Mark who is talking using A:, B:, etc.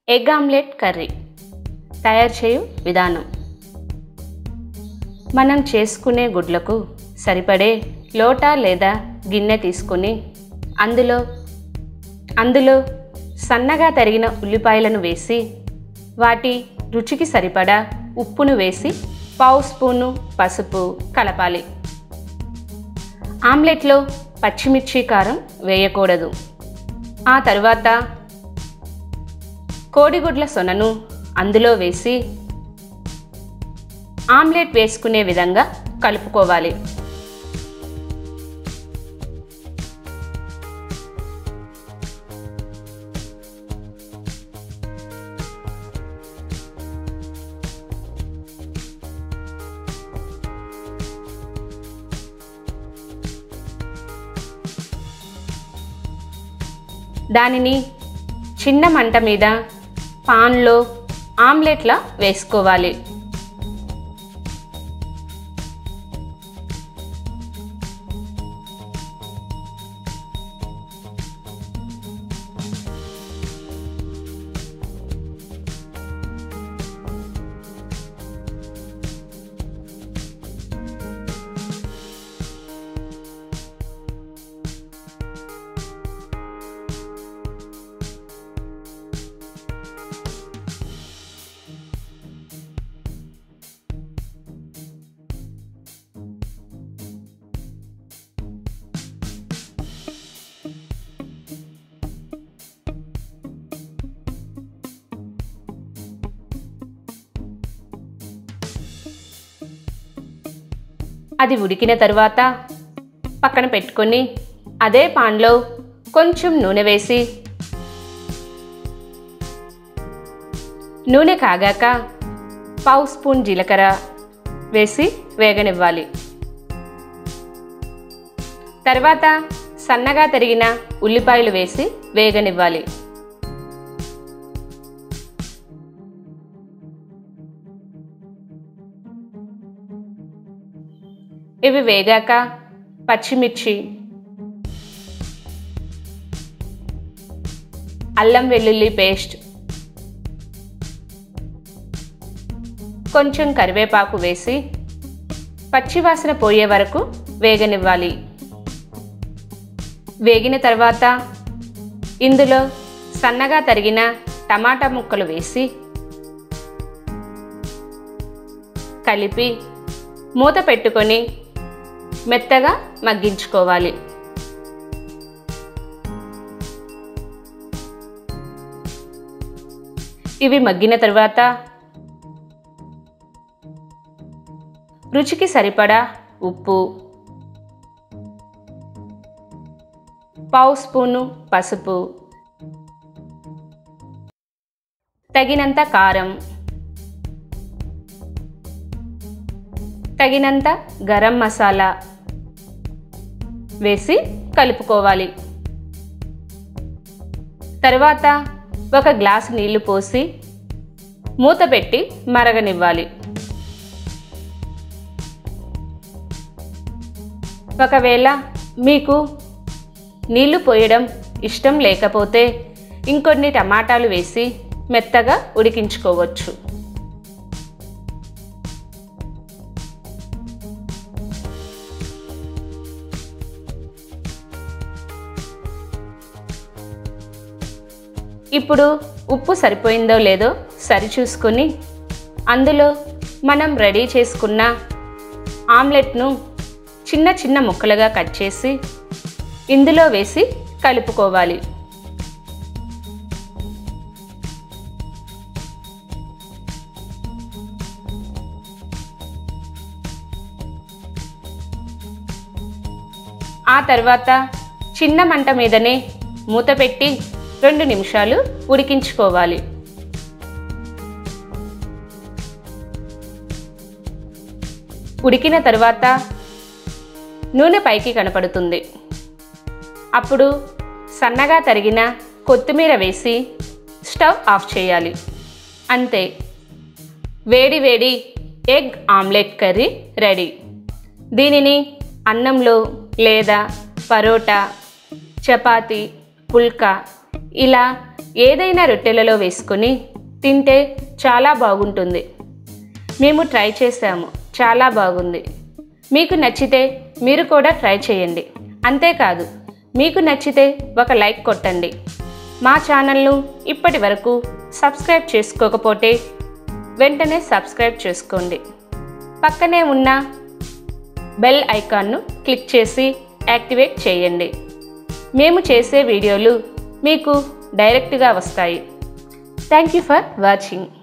A: egg omelette curry తయారు చేయు విధానం మనం చేసుకునే గుడ్లకు సరిపడే లోటా లేదా గిన్నె తీసుకొని అందులో అందులో సన్నగా తరిగిన ఉల్లిపాయలను వేసి వాటి రుచికి సరిపడా ఉప్పును వేసి పావు స్పూను పసుపు కలపాలి ఆమ్లెట్లో పచ్చిమిర్చి కారం వేయకూడదు ఆ తర్వాత కోడిగుడ్ల సొనను అందులో వేసి ఆమ్లెట్ వేసుకునే విధంగా కలుపుకోవాలి దానిని చిన్న మంట మీద పాన్లో ఆమ్లెట్లా వేసుకోవాలి అది ఉడికిన తర్వాత పక్కన పెట్టుకొని అదే పాన్లో కొంచెం నూనె వేసి నూనె కాగాక పావు స్పూన్ జీలకర్ర వేసి వేగనివ్వాలి తర్వాత సన్నగా తరిగిన ఉల్లిపాయలు వేసి వేగనివ్వాలి ఇవి వేగాక పచ్చిమిర్చి అల్లం వెల్లుల్లి పేస్ట్ కొంచెం కరివేపాకు వేసి పచ్చివాసన పోయే వరకు వేగనివ్వాలి వేగిన తర్వాత ఇందులో సన్నగా తరిగిన టమాటా ముక్కలు వేసి కలిపి మూత పెట్టుకొని మెత్తగా మగ్గించుకోవాలి ఇవి మగ్గిన తర్వాత రుచికి సరిపడా ఉప్పు పావు స్పూను పసుపు తగినంత కారం తగినంత గరం మసాలా వేసి కలుపుకోవాలి తర్వాత ఒక గ్లాసు నీళ్లు పోసి మూత పెట్టి మరగనివ్వాలి ఒకవేళ మీకు నీళ్లు పోయడం ఇష్టం లేకపోతే ఇంకొన్ని టమాటాలు వేసి మెత్తగా ఉడికించుకోవచ్చు ఇప్పుడు ఉప్పు సరిపోయిందో లేదో సరి చూసుకొని అందులో మనం రెడీ చేసుకున్న ఆమ్లెట్ను చిన్న చిన్న ముక్కలుగా కట్ చేసి ఇందులో వేసి కలుపుకోవాలి ఆ తర్వాత చిన్న మంట మీదనే మూత పెట్టి రెండు నిమిషాలు ఉడికించుకోవాలి ఉడికిన తర్వాత నూనె పైకి కనపడుతుంది అప్పుడు సన్నగా తరిగిన కొత్తిమీర వేసి స్టవ్ ఆఫ్ చేయాలి అంతే వేడి వేడి ఎగ్ ఆమ్లెట్ కర్రీ రెడీ దీనిని అన్నంలో లేదా పరోటా చపాతి పుల్కా ఇలా ఏదైనా రొట్టెలలో వేసుకొని తింటే చాలా బాగుంటుంది మేము ట్రై చేసాము చాలా బాగుంది మీకు నచ్చితే మీరు కూడా ట్రై చేయండి అంతేకాదు మీకు నచ్చితే ఒక లైక్ కొట్టండి మా ఛానల్ను ఇప్పటి వరకు సబ్స్క్రైబ్ చేసుకోకపోతే వెంటనే సబ్స్క్రైబ్ చేసుకోండి పక్కనే ఉన్న బెల్ ఐకాన్ను క్లిక్ చేసి యాక్టివేట్ చేయండి మేము చేసే వీడియోలు మీకు డైరెక్ట్గా వస్తాయి థ్యాంక్ యూ ఫర్ వాచింగ్